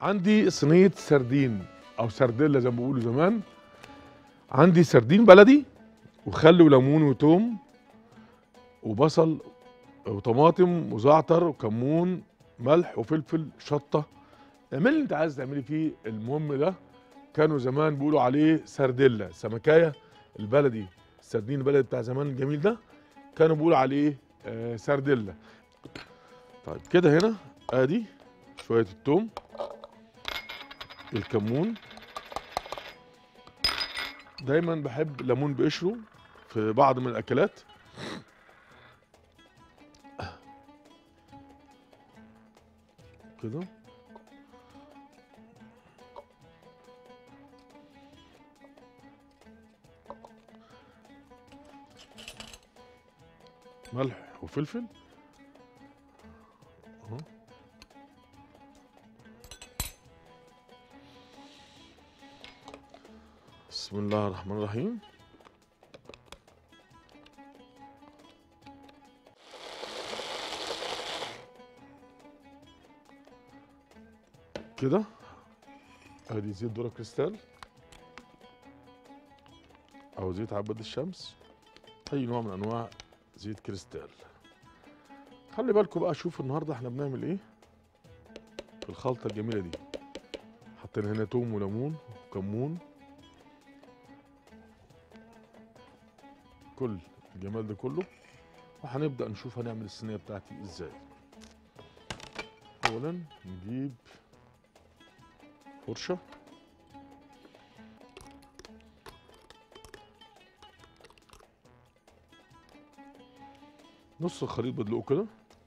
عندي صينيه سردين او سرديلا زي ما بيقولوا زمان عندي سردين بلدي وخل وليمون وتوم وبصل وطماطم وزعتر وكمون ملح وفلفل شطه اعملي اللي انت عايز تعملي فيه المهم ده كانوا زمان بيقولوا عليه سرديلا سمكايه البلدي السردين البلدي بتاع زمان الجميل ده كانوا بيقولوا عليه آه سرديلا طيب كده هنا ادي شويه التوم الكمون دايما بحب ليمون بقشره في بعض من الاكلات كده ملح وفلفل اهو بسم الله الرحمن الرحيم كده ادي زيت ذره كريستال او زيت عباد الشمس اي نوع من انواع زيت كريستال خلي بالكم بقى شوفوا النهارده احنا بنعمل ايه في الخلطه الجميله دي حطينا هنا توم وليمون وكمون كل الجمال ده كله وهنبدا نشوف هنعمل الصينيه بتاعتي ازاي اولا نجيب فرشه نص الخليط بدلقه كده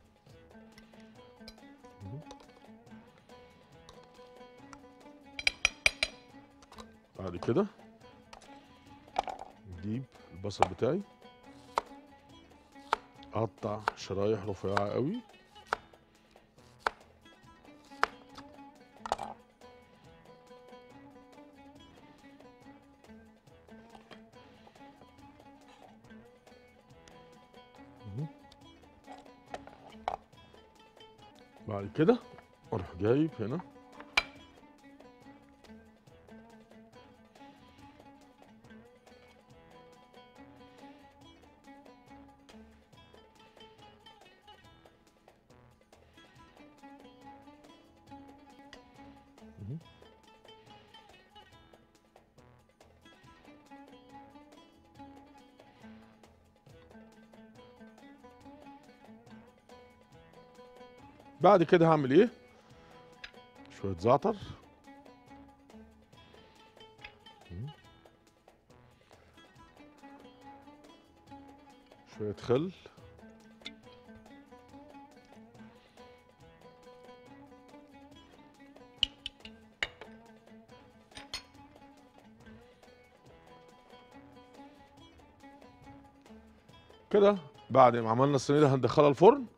بعد كده نجيب البصل بتاعي اقطع شرايح رفيعه قوي بعد كده اروح جايب هنا مهم. بعد كده هعمل ايه شويه زعتر مم. شويه خل كده بعد ما عملنا الصينيه دي هندخلها الفرن